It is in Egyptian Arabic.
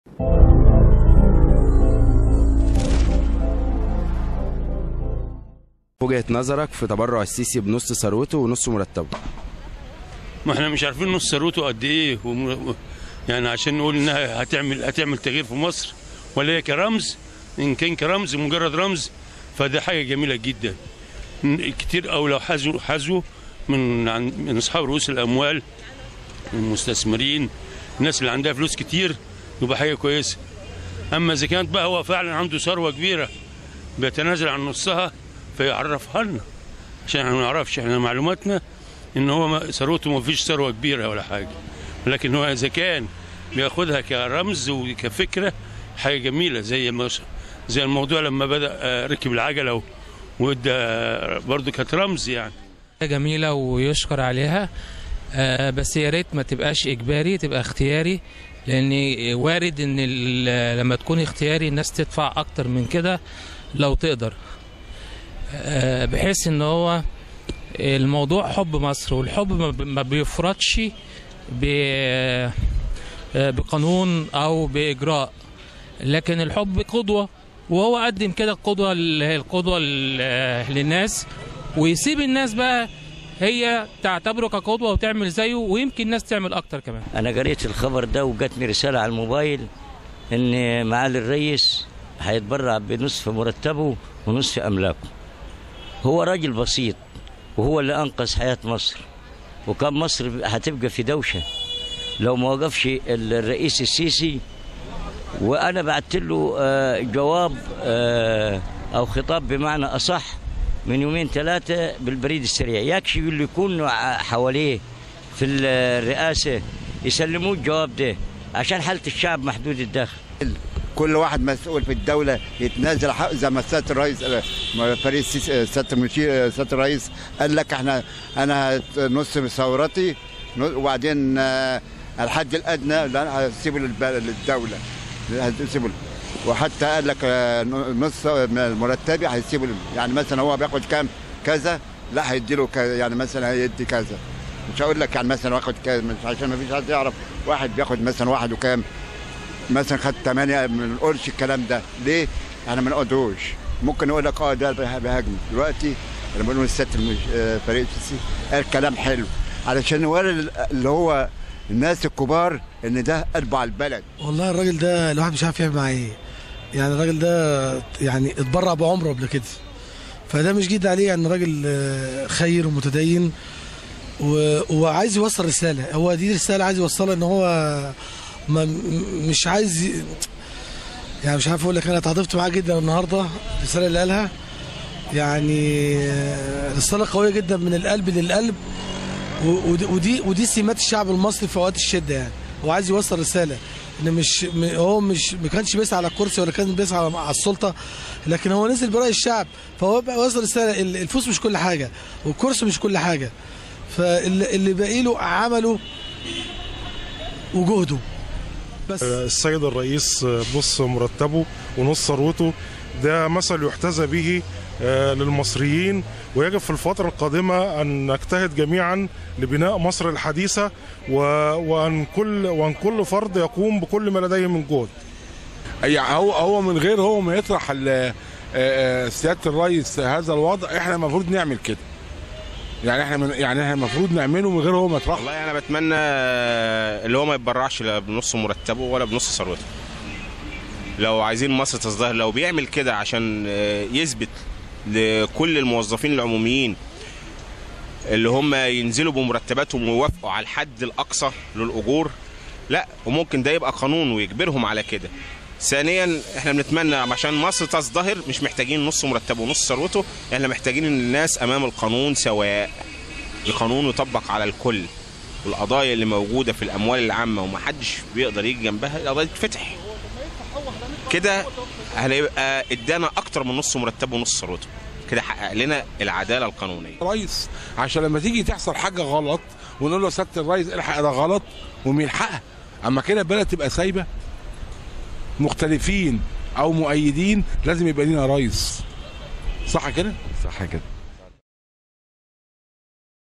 وجهة نظرك في تبرع السيسي بنص ثروته ونص مرتبه ما احنا مش عارفين نص ثروته قد ايه وم... يعني عشان نقول انها هتعمل هتعمل تغيير في مصر ولا هي كرمز ان كان كرمز مجرد رمز فده حاجه جميله جدا كتير او لو حازوا حازوا من عن من اصحاب رؤوس الاموال المستثمرين الناس اللي عندها فلوس كتير يبقى حاجه كويسه اما اذا كانت بقى هو فعلا عنده ثروه كبيره بيتنازل عن نصها فيعرفها لنا عشان احنا ما نعرفش احنا معلوماتنا ان هو ثروته ما فيش ثروه كبيره ولا حاجه لكن هو اذا كان بياخدها كرمز وكفكره حاجه جميله زي ما زي الموضوع لما بدا ركب العجله وادى برضه كانت رمز يعني جميله ويشكر عليها بس يا ريت ما تبقاش اجباري تبقى اختياري لان وارد ان لما تكون اختياري الناس تدفع اكتر من كده لو تقدر بحيث ان هو الموضوع حب مصر والحب ما بيفرضش بقانون او باجراء لكن الحب قدوه وهو قدم كده القدوه القدوه للناس ويسيب الناس بقى هي تعتبره كقدوه وتعمل زيه ويمكن الناس تعمل اكتر كمان انا قريت الخبر ده وجاتني رساله على الموبايل ان معالي الرئيس هيتبرع بنصف مرتبه ونصف املاكه هو راجل بسيط وهو اللي انقذ حياه مصر وكان مصر هتبقى في دوشه لو ما وقفش الرئيس السيسي وانا بعت له جواب او خطاب بمعنى اصح من يومين ثلاثه بالبريد السريع يكفي اللي يكونوا حواليه في الرئاسه يسلموه الجواب ده عشان حاله الشعب محدود الدخل كل واحد مسؤول في الدولة يتنازل حق زي ما سيادة الرئيس فريق سيادة المشير سيادة الرئيس قال لك احنا انا نص ثورتي وبعدين الحد الادنى هسيبه للدولة هسيبه وحتى قال لك نص مرتبي هيسيبه يعني مثلا هو بياخد كام كذا لا هيديله يعني مثلا هيدي كذا مش هقول لك يعني مثلا واخد كذا مش عشان ما فيش حد يعرف واحد بياخد مثلا واحد وكام مثلا خد 8 ما نقولش الكلام ده ليه؟ احنا ما نقعدوش ممكن نقول لك اه ده بيهاجم دلوقتي انا بقول للست فريق السيسي قال كلام حلو علشان نوري اللي هو الناس الكبار ان ده قلبه على البلد والله الراجل ده الواحد مش عارف يعمل معاه ايه يعني الراجل ده يعني اتبرع بعمره قبل كده فده مش جديد عليه يعني راجل خير ومتدين وعايز يوصل رساله هو دي رساله عايز يوصلها ان هو ما مش عايز يعني مش عارف اقول لك انا اتعاطفت معاه جدا النهارده الرساله اللي قالها يعني رساله قويه جدا من القلب للقلب ودي ودي سمات الشعب المصري في اوقات الشده يعني هو عايز يوصل رساله ان مش هو مش ما كانش بيسعى على الكرسي ولا كان بيسعى على السلطه لكن هو نزل براي الشعب فهو وصل رساله الفلوس مش كل حاجه والكرسي مش كل حاجه فاللي باقي له عمله وجهده بس السيد الرئيس نص مرتبه ونص ثروته ده مثل يحتذى به للمصريين ويجب في الفترة القادمة أن نجتهد جميعا لبناء مصر الحديثة وأن كل وأن كل فرد يقوم بكل ما لديه من جهد. يعني هو هو من غير هو ما يطرح سيادة الرئيس هذا الوضع احنا المفروض نعمل كده. يعني احنا من يعني احنا المفروض نعمله من غير هو ما يطرح والله انا بتمنى اللي هو ما يتبرعش لا بنص مرتبه ولا بنص ثروته لو عايزين مصر تزدهر لو بيعمل كده عشان يثبت لكل الموظفين العموميين اللي هم ينزلوا بمرتباتهم ويوافقوا على الحد الاقصى للاجور لا وممكن ده يبقى قانون ويجبرهم على كده ثانيا احنا بنتمنى عشان مصر تزدهر مش محتاجين نص مرتبه ونص ثروته احنا محتاجين ان الناس امام القانون سواء القانون يطبق على الكل والقضايا اللي موجوده في الاموال العامه ومحدش بيقدر يجي جنبها القضايا تتفتح كده هيبقى ادانا اكتر من نص مرتبه ونص ثروته كده حقق لنا العداله القانونيه رئيس عشان لما تيجي تحصل حاجه غلط ونقول له سياده الرئيس الحق ده غلط ويلحقها اما كده البلد تبقى سايبه مختلفين او مؤيدين لازم يبقى لينا رئيس صح كده صح كده